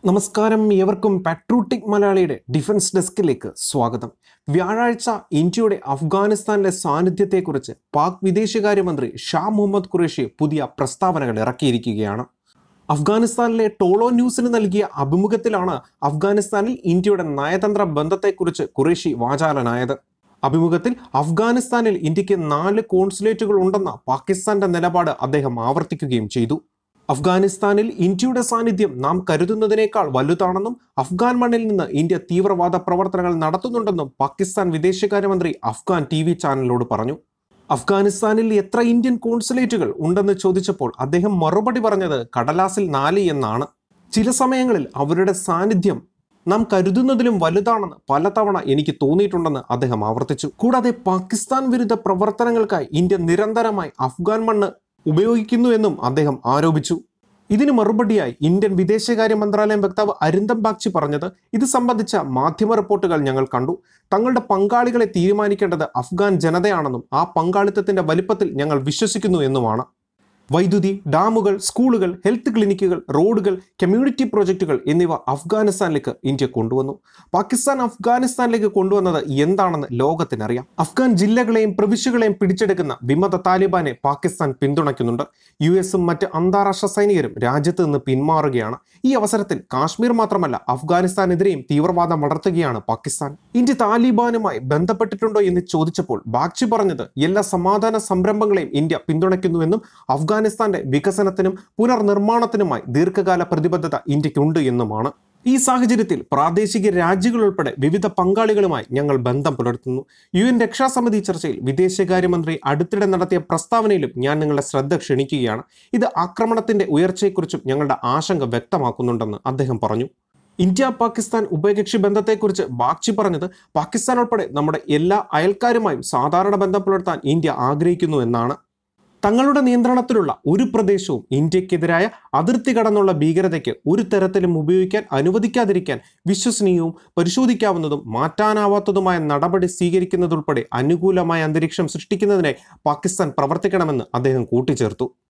നമസ്കാരം ഏവർക്കും പാട്രൂട്ടിക് മലയാളിയുടെ ഡിഫൻസ് ഡെസ്കിലേക്ക് സ്വാഗതം വ്യാഴാഴ്ച ഇന്ത്യയുടെ അഫ്ഗാനിസ്ഥാനിലെ സാന്നിധ്യത്തെക്കുറിച്ച് പാക് വിദേശകാര്യമന്ത്രി ഷാ മുഹമ്മദ് ഖുറേഷി പുതിയ പ്രസ്താവനകൾ ഇറക്കിയിരിക്കുകയാണ് അഫ്ഗാനിസ്ഥാനിലെ ടോളോ ന്യൂസിന് നൽകിയ അഭിമുഖത്തിലാണ് അഫ്ഗാനിസ്ഥാനിൽ ഇന്ത്യയുടെ നയതന്ത്ര ബന്ധത്തെക്കുറിച്ച് ഖുറേഷി വാചാലനായത് അഭിമുഖത്തിൽ അഫ്ഗാനിസ്ഥാനിൽ ഇന്ത്യക്ക് നാല് കോൺസുലേറ്റുകൾ ഉണ്ടെന്ന പാകിസ്ഥാന്റെ നിലപാട് അദ്ദേഹം ആവർത്തിക്കുകയും ചെയ്തു അഫ്ഗാനിസ്ഥാനിൽ ഇന്ത്യയുടെ സാന്നിധ്യം നാം കരുതുന്നതിനേക്കാൾ വലുതാണെന്നും അഫ്ഗാൻ മണ്ണിൽ നിന്ന് ഇന്ത്യ തീവ്രവാദ പ്രവർത്തനങ്ങൾ നടത്തുന്നുണ്ടെന്നും പാകിസ്ഥാൻ വിദേശകാര്യമന്ത്രി അഫ്ഗാൻ ടി വി ചാനലിനോട് പറഞ്ഞു അഫ്ഗാനിസ്ഥാനിൽ എത്ര ഇന്ത്യൻ കോൺസുലേറ്റുകൾ ഉണ്ടെന്ന് ചോദിച്ചപ്പോൾ അദ്ദേഹം മറുപടി പറഞ്ഞത് കടലാസിൽ നാല് എന്നാണ് ചില സമയങ്ങളിൽ അവരുടെ സാന്നിധ്യം നാം കരുതുന്നതിലും വലുതാണെന്ന് പലതവണ എനിക്ക് തോന്നിയിട്ടുണ്ടെന്ന് അദ്ദേഹം ആവർത്തിച്ചു കൂടാതെ പാകിസ്ഥാൻ വിരുദ്ധ പ്രവർത്തനങ്ങൾക്കായി ഇന്ത്യ നിരന്തരമായി അഫ്ഗാൻ മണ്ണ് ഉപയോഗിക്കുന്നു എന്നും അദ്ദേഹം ആരോപിച്ചു ഇതിന് മറുപടിയായി ഇന്ത്യൻ വിദേശകാര്യ മന്ത്രാലയം വക്താവ് അരിന്ദം ബാഗ്ചി പറഞ്ഞത് ഇത് സംബന്ധിച്ച മാധ്യമ റിപ്പോർട്ടുകൾ ഞങ്ങൾ കണ്ടു തങ്ങളുടെ പങ്കാളികളെ തീരുമാനിക്കേണ്ടത് അഫ്ഗാൻ ജനതയാണെന്നും ആ പങ്കാളിത്തത്തിന്റെ വലിപ്പത്തിൽ ഞങ്ങൾ വിശ്വസിക്കുന്നു എന്നുമാണ് വൈദ്യുതി ഡാമുകൾ സ്കൂളുകൾ ഹെൽത്ത് ക്ലിനിക്കുകൾ റോഡുകൾ കമ്മ്യൂണിറ്റി പ്രോജക്റ്റുകൾ എന്നിവ അഫ്ഗാനിസ്ഥാനിലേക്ക് ഇന്ത്യ കൊണ്ടുവന്നു പാകിസ്ഥാൻ അഫ്ഗാനിസ്ഥാനിലേക്ക് കൊണ്ടുവന്നത് എന്താണെന്ന് ലോകത്തിനറിയാം അഫ്ഗാൻ ജില്ലകളെയും പ്രവിശ്യകളെയും പിടിച്ചെടുക്കുന്ന വിമത താലിബാനെ പാകിസ്ഥാൻ പിന്തുണയ്ക്കുന്നുണ്ട് യു എസും മറ്റ് അന്താരാഷ്ട്ര സൈനികരും രാജ്യത്ത് നിന്ന് പിന്മാറുകയാണ് ഈ അവസരത്തിൽ കാശ്മീർ മാത്രമല്ല അഫ്ഗാനിസ്ഥാനെതിരെയും തീവ്രവാദം വളർത്തുകയാണ് പാകിസ്ഥാൻ ഇന്ത്യ താലിബാനുമായി ബന്ധപ്പെട്ടിട്ടുണ്ടോ എന്ന് ചോദിച്ചപ്പോൾ ബാഗ്ചി പറഞ്ഞത് എല്ലാ സമാധാന സംരംഭങ്ങളെയും ഇന്ത്യ പിന്തുണയ്ക്കുന്നുവെന്നും അഫ്ഗാനിസ്ഥാന്റെ വികസനത്തിനും പുനർനിർമ്മാണത്തിനുമായി ദീർഘകാല പ്രതിബദ്ധത ഇന്ത്യക്കുണ്ട് എന്നുമാണ് ഈ സാഹചര്യത്തിൽ പ്രാദേശിക രാജ്യങ്ങൾ ഉൾപ്പെടെ വിവിധ പങ്കാളികളുമായി ഞങ്ങൾ ബന്ധം പുലർത്തുന്നു യു എൻ രക്ഷാസമിതി ചർച്ചയിൽ വിദേശകാര്യമന്ത്രി അടുത്തിടെ നടത്തിയ പ്രസ്താവനയിലും ഞാൻ നിങ്ങളുടെ ശ്രദ്ധ ക്ഷണിക്കുകയാണ് ഇത് ആക്രമണത്തിന്റെ ഉയർച്ചയെക്കുറിച്ചും ഞങ്ങളുടെ ആശങ്ക വ്യക്തമാക്കുന്നുണ്ടെന്ന് അദ്ദേഹം പറഞ്ഞു ഇന്ത്യ പാകിസ്ഥാൻ ഉഭയകക്ഷി ബന്ധത്തെക്കുറിച്ച് ബാഗ്ചി പറഞ്ഞത് പാകിസ്ഥാൻ ഉൾപ്പെടെ നമ്മുടെ എല്ലാ അയൽക്കാരുമായും സാധാരണ ബന്ധം പുലർത്താൻ ഇന്ത്യ ആഗ്രഹിക്കുന്നു എന്നാണ് തങ്ങളുടെ നിയന്ത്രണത്തിലുള്ള ഒരു പ്രദേശവും ഇന്ത്യക്കെതിരായ അതിർത്തി കടന്നുള്ള ഭീകരതയ്ക്ക് ഒരു തരത്തിലും ഉപയോഗിക്കാൻ അനുവദിക്കാതിരിക്കാൻ വിശ്വസനീയവും പരിശോധിക്കാവുന്നതും മാറ്റാനാവാത്തതുമായ നടപടി സ്വീകരിക്കുന്നതുൾപ്പെടെ അനുകൂലമായ അന്തരീക്ഷം സൃഷ്ടിക്കുന്നതിനായി പാകിസ്ഥാൻ പ്രവർത്തിക്കണമെന്ന് അദ്ദേഹം കൂട്ടിച്ചേർത്തു